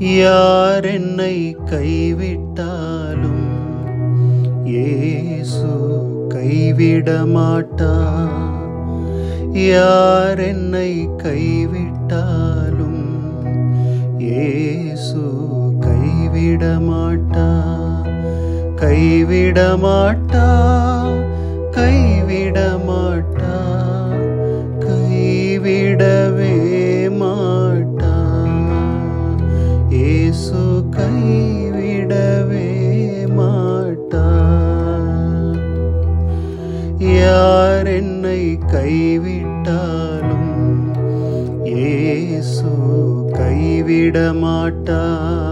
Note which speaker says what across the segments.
Speaker 1: யார் என்னை கைவிட்டாலும் இயேசு கைவிட மாட்டா யார் என்னை கைவிட்டாலும் இயேசு கைவிட மாட்டா கைவிட மாட்டா கைவிட மாட்டா கைவிடவே மாட்டா இயேசு கைவிடவே மாட்டா யார் என்னை கைவிட்டாலும் இயேசு கைவிட மாட்டா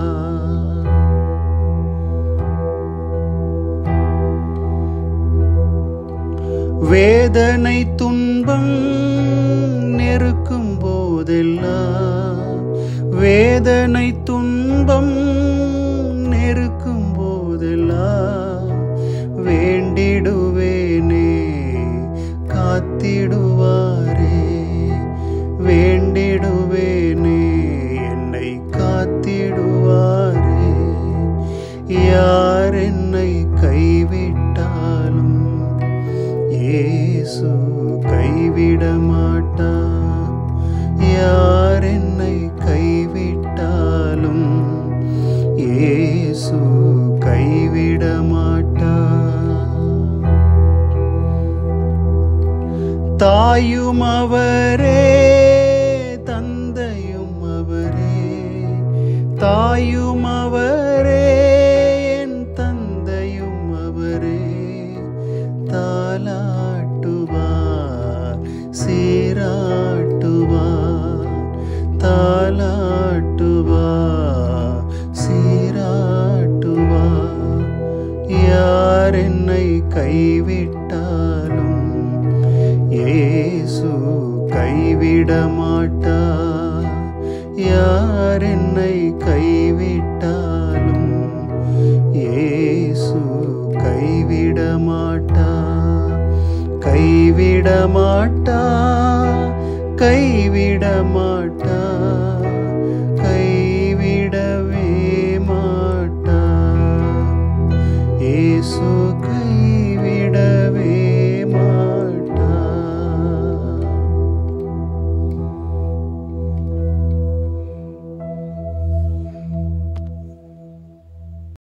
Speaker 1: வேதனை துன்பம் நெருக்கும் போதெல்லாம் வேதனை துன்பம் நெருக்கும் போதெல்லாம் வேண்டிடுவேனே காத்திடுவாரே வேண்டிடுவேனே என்னை காத்திடுவாரே யார் என்னை கைவிட்டாலும் இயேசு கைவிட மாட்டா யார் என்னை கைவிட்டாலும் இயேசு கைவிட மாட்டா தாயும் அவரே தந்தையும் அவரே தாயும் அவரே என் தந்தையும் அவரே தாலாட்டுவார் சீராட்டுவார் தாலாட்டுவார் சீராட்டுவார் யார் என்னை கைவிட்டாலும் இயேசு கைவிட மாட்டா யார் என்னை கைவிட்டாலும் இயேசு கைவிட மாட்டா கைவிட மாட்டா கைவிட மாட்டா கைவிடவே மாட்டா இயேசு கை